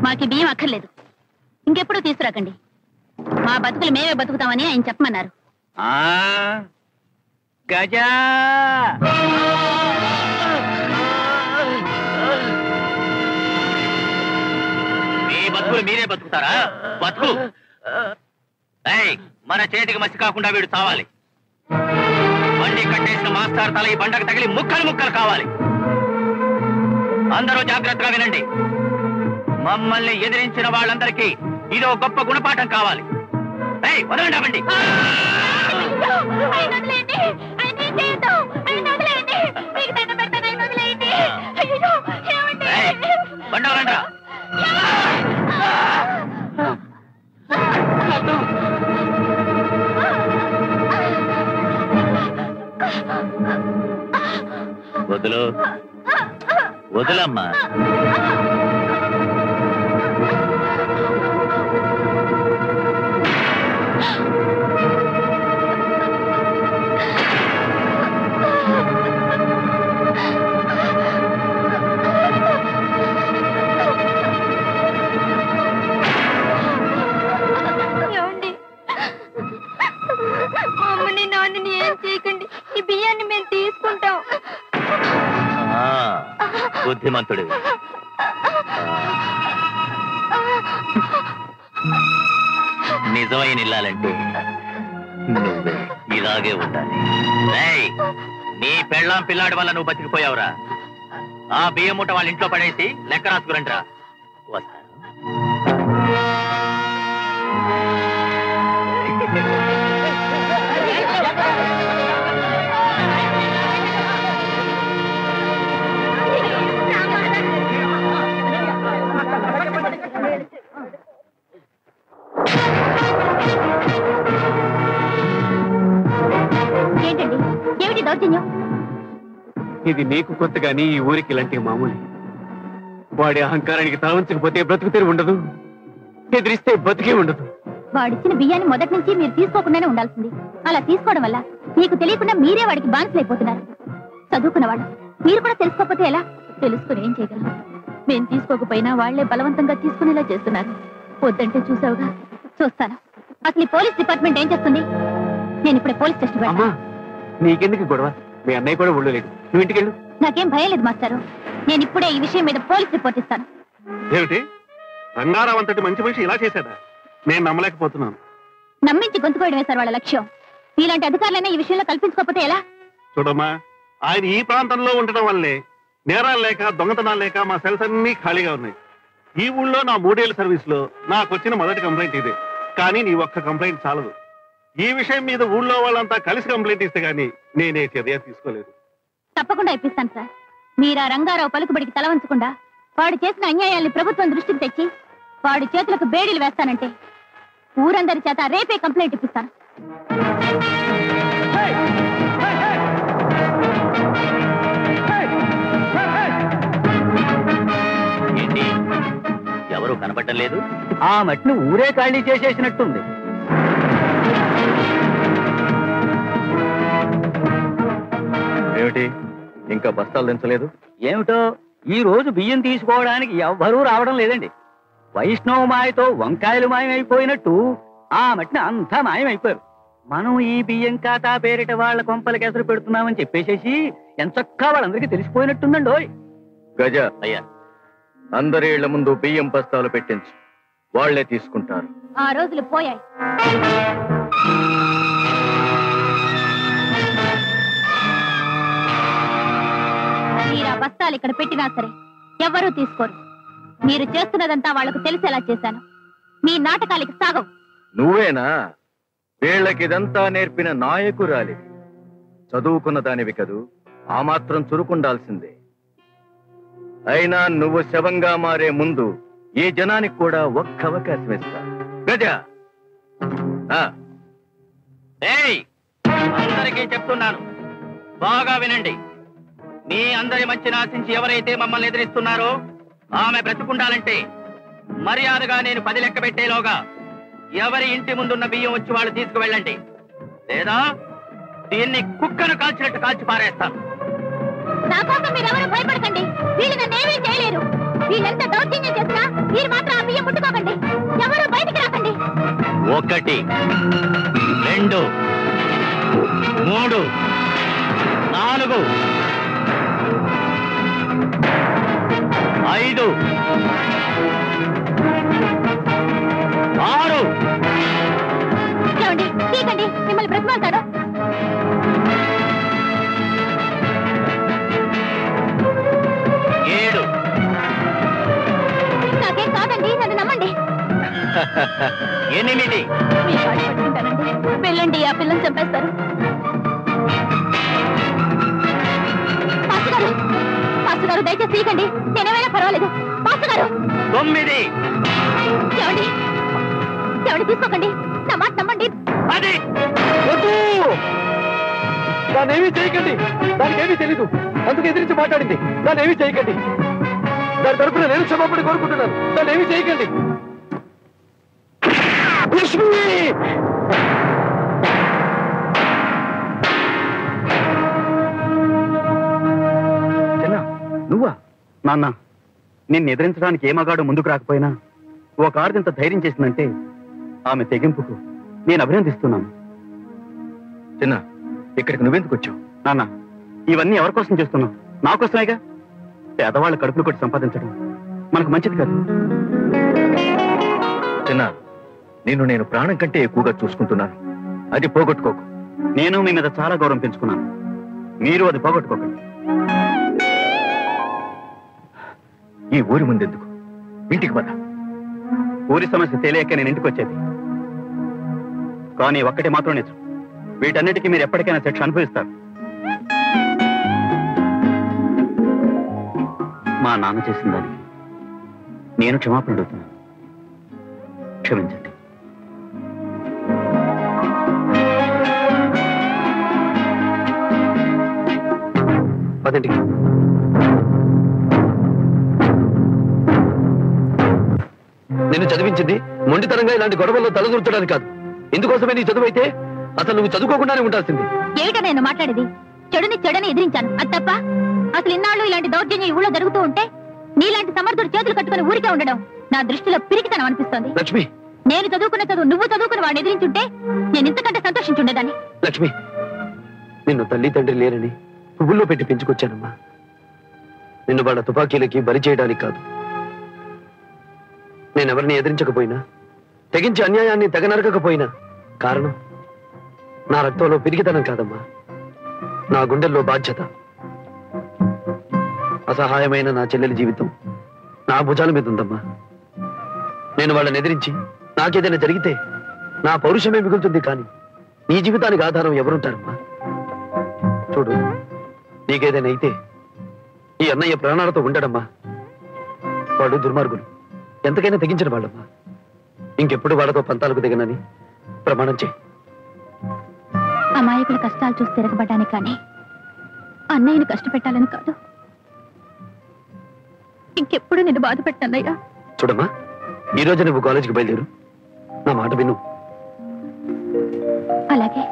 మాకు ఈ బియ్యం అక్కర్లేదు ఇంకెప్పుడు తీసుకురాకండి మా బతుకులు మేమే బతుకుతామని ఆయన చెప్పమన్నారు ఆ గజా మీ బతుకులు మీరే బతుకుతారా బతుకు ఏయ్, మన చేతికి మసి కాకుండా వీడు చావాలి బండి కట్టేసిన మాస్టర్ తల ఈ బండకు తగిలి ముక్కలు ముక్కలు కావాలి అందరూ జాగ్రత్తగా వినండి మమ్మల్ని ఎదిరించిన వాళ్ళందరికీ ఇదో గొప్ప గుణపాఠం కావాలి ఏయ్, వదలండి ఆ బండి ఏయ్, బండి వదలండిరా. వదులు వదులమ్మా ఏమండి మా అమ్మని నాన్నని ఏం చేయకండి ఈ బియ్యాన్ని మేము తీసుకుంటాం ఆ, బుద్ధిమంతుడివి నిజమైన ఇల్లాలంటే నువ్వే ఇలాగే ఉండాలి ఏయ్, నీ పెళ్ళాం పిల్లాడి వల్ల నువ్వు బతికిపోయావురా ఆ బియ్యం మూట వాళ్ళ ఇంట్లో పడేసి లెక్క రాసుకురండిరా వస్తాను ఏంటండి ఏమిటి దౌర్జన్యం ఇది నీకు కొత్త గాని ఈ ఊరికి ఇలాంటి మామూలు వాడి అహంకారానికి తలవంచకపోతే బ్రతుకు తెరి ఉండదు ఎదిరిస్తే బతికే ఉండదు వాడిచ్చిన బియ్యాన్ని మొదటి నుంచి మీరు తీసుకోకుండానే ఉండాల్సింది అలా తీసుకోవడం వల్ల మీకు తెలియకుండా మీరే వాడికి బానిసలైపోతున్నారు చదువుకున్నవాడు మీరు కూడా తెలుసుకోకపోతే ఎలా తెలుసుకుని ఏం చేయగలరు మేం తీసుకోకపోయినా వాళ్లే బలవంతంగా తీసుకునేలా చేస్తున్నారు వద్దంటే చూసావుగా చూస్తాను అసలు ఈ పోలీస్ డిపార్ట్మెంట్ ఏం చేస్తుంది నేను ఇప్పుడే పోలీస్ స్టేషన్ అమ్మా నీకెందుకు ఈ గొడవ మీ అన్నయ్య కూడా ఒళ్ళు లేదు నువ్వు ఇంటికెళ్ళు నాకేం భయం లేదు మాస్టారు నేను ఇప్పుడే ఈ విషయం మీద పోలీస్ రిపోర్ట్ ఇస్తాను ఏమిటి రంగారావు అంతటి మంచి మనిషి ఇలా చేశాడా నేను నమ్మలేకపోతున్నాను నమ్మించి గొంతుకోవడమే సార్ వాళ్ళ లక్ష్యం ఇలాంటి అధికారులైనా ఈ విషయంలో కల్పించుకోకపోతే ఎలా చూడమ్మా ఆయన ఈ ప్రాంతంలో ఉండటం వల్లే నేరాలు లేక దొంగతనాలు లేక మా సెల్స్ అన్ని ఖాళీగా ఉన్నాయి ఈ ఊళ్ళో నా మూడేళ్ల సర్వీస్ లో నాకు వచ్చిన మొదటి కంప్లైంట్ ఇదే కానీ నీ ఒక్క కంప్లైంట్ చాలదు ఈ విషయం మీద ఊళ్ళో వాళ్ళంతా కలిసి కంప్లైంట్ ఇస్తే గానీ నేనే చర్య తీసుకోలేదు తప్పకుండా ఇప్పిస్తాను సార్ మీరు ఆ రంగారావు పలుకుబడికి తల వంచకుండా వాడు చేసిన అన్యాయాల్ని ప్రభుత్వం దృష్టికి తెచ్చి వాడి చేతులకు బేడీలు వేస్తానంటే ఊరందరి చేత రేపే కంప్లైంట్ ఇప్పిస్తాను ఏంటి ఎవరు కనపడటం లేదు ఆ మట్టిని ఊరే ఖాళీ చేసేసినట్టుంది ఏమిటి ఇంకా బస్తాలు దించలేదు ఏమిటో ఈ రోజు బియ్యం తీసుకోవడానికి ఎవ్వరూ రావడం లేదండి వైష్ణవ మాయతో వంకాయలు మాయమైపోయినట్టు ఆ మట్టిని అంతా మాయమైపోయారు మనం ఈ బియ్యం ఖాతా పేరిట వాళ్ళ కొంపలకి ఎసరు పెడుతున్నామని చెప్పేసేసి ఎంచక్కా వాళ్ళందరికీ తెలిసిపోయినట్టుందండి ఓయ్ గజ అయ్యా అందరి ఇళ్ల ముందు బియ్యం బస్తాలు పెట్టించు వాళ్లే తీసుకుంటారు ఆ రోజులు పోయాయి మీరు ఆ బస్తాలు ఇక్కడ పెట్టినా సరే ఎవ్వరూ తీసుకోరు మీరు చేస్తున్నదంతా వాళ్లకు తెలిసేలా చేశాను మీ నాటకాలకి సాగవు నువ్వేనా వీళ్ళకిదంతా నేర్పిన నాయకురాలి చదువుకున్న దానివి కదూ ఆ మాత్రం చురుకుండాల్సిందే అయినా నువ్వు శవంగా మారే ముందు ఈ జనానికి కూడా ఒక్క అవకాశం ఇస్తా గజ ఆ, ఏయ్ అందరికీ చెప్తున్నాను బాగా వినండి మీ అందరి మంచిని ఆశించి ఎవరైతే మమ్మల్ని ఎదిరిస్తున్నారో ఆమె బ్రతుకుండాలంటే మర్యాదగా నేను పది లెక్క పెట్టేలోగా ఎవరి ఇంటి ముందున్న బియ్యం వచ్చి వాళ్ళు తీసుకువెళ్ళండి లేదా దీన్ని కుక్కను కాల్చినట్టు కాల్చి పారేస్తాను నా కోసం మీరెవరూ భయపడకండి వీళ్ళు నన్ను ఏమీ చేయలేరు వీళ్ళెంత దౌర్జన్యం చేసినా మీరు మాత్రం ఆ ఒకటి రెండు మూడు నాలుగు ఐదు ఆరు ఏమండి తీకండి మిమ్మల్ని బ్రతిమాలుతాడు ఏడు నాకేం కాదండి నన్ను నమ్మండి ఎనిమిది మీ కాళ్ళు పట్టుకుంటానండి వెళ్ళండి ఆ పిల్లని చంపేస్తారు పాస్టర్ గారు పాస్టర్ గారు దయచేసి తీయకండి నేనేమైనా పర్వాలేదు పాస్టర్ గారు తొమ్మిది ఏమండి ఏమండి తీసుకోకండి నా మాట నమ్మండి పది వద్దు దాన్ని ఏమీ చేయకండి దానికి ఏమీ తెలీదు అందుకు ఎదిరించి మాట్లాడింది దాన్ని ఏమీ చేయకండి దాని తరపున నేను క్షమాపణ కోరుకుంటున్నాను దాన్ని ఏమీ చేయకండి లక్ష్మి చిన్న నువ్వా నాన్న నిన్ను ఎదిరించడానికి ఏ మగాడు ముందుకు రాకపోయినా ఒక ఆడదింత ధైర్యం చేసిందంటే ఆమె తెగింపుకు నేను అభినందిస్తున్నాను చిన్న ఇక్కడికి నువ్వెందుకు వచ్చావు నాన్న ఇవన్నీ ఎవరి కోసం చేస్తున్నావు నా కోసమేగా పేదవాళ్ళ కడుపులు కొట్టి సంపాదించడం మనకు మంచిది కాదు చిన్న నిన్ను నేను ప్రాణం కంటే ఎక్కువగా చూసుకుంటున్నాను అది పోగొట్టుకోకు నేను మీ మీద చాలా గౌరవం పెంచుకున్నాను మీరు అది పోగొట్టుకోకండి ఈ ఊరి ముందెందుకు ఇంటికి పద ఊరి సమస్య తెలియక నేను ఇంటికి వచ్చేది కానీ ఒక్కటి మాత్రం నిజం వీటన్నిటికీ మీరు ఎప్పటికైనా శిక్ష అనుభవిస్తారు మా నాన్న చేసిన దానికి నేను క్షమాపణ అడుగుతున్నాను క్షమించండి పదండి నిన్ను చదివించింది మొండితనంగా ఇలాంటి గొడవల్లో తలదూర్చడానికి కాదు ఇందుకోసమే నీ చదువు అయితే అసలు నువ్వు చదువుకోకుండానే ఉండాల్సింది ఏమిటో నేను మాట్లాడేది చెడుని చెడని ఎదిరించాను అది తప్ప అసలు ఇన్నాళ్ళు ఇలాంటి దౌర్జన్యం ఈ ఊళ్ళో జరుగుతూ ఉంటే నీలాంటి సమర్థుడు చేతులు కట్టుకుని ఊరికే ఉండడం నా దృష్టిలో పిరికితనం అనిపిస్తోంది లక్ష్మి నేను చదువుకున్న చదువు నువ్వు చదువుకుని వాడిని ఎదిరించుంటే నేను ఇంతకంటే సంతోషించుండేదాన్ని లక్ష్మి నిన్ను తల్లి తండ్రి లేరని పువ్వుల్లో పెట్టి పెంచుకొచ్చానమ్మా నిన్ను వాళ్ళ తుపాకీలకి బలి చేయడానికి కాదు నేనెవరిని ఎదిరించకపోయినా తెగించి అన్యాయాన్ని తెగ నరకకపోయినా కారణం నా రక్తంలో పిరిగితనం కాదమ్మా నా గుండెల్లో బాధ్యత అసహాయమైన నా చెల్లెలి జీవితం నా భుజాల మీద ఉందమ్మా నేను వాళ్ళని ఎదిరించి నాకేదైనా జరిగితే నా పౌరుషమే మిగులుతుంది కానీ నీ జీవితానికి ఆధారం ఎవరుంటారమ్మా చూడు నీకేదైనా అయితే ఈ అన్నయ్య ప్రాణాలతో ఉండడమ్మా వాడు దుర్మార్గులు ఎంతకైనా తెగించిన వాళ్ళమ్మా ఇంకెప్పుడు వాళ్ళతో పంతాలకు దిగనని ప్రమాణం చేయి అమాయకుల కష్టాలు చూసి తిరగబడ్డానికి కానీ అన్నయ్యని కష్టపెట్టాలని కాదు ఇంకెప్పుడు నేను బాధ పెట్టన్నయ్యా చూడమ్మా ఈ రోజు నువ్వు కాలేజీకి బయలుదేరు నా మాట విను అలాగే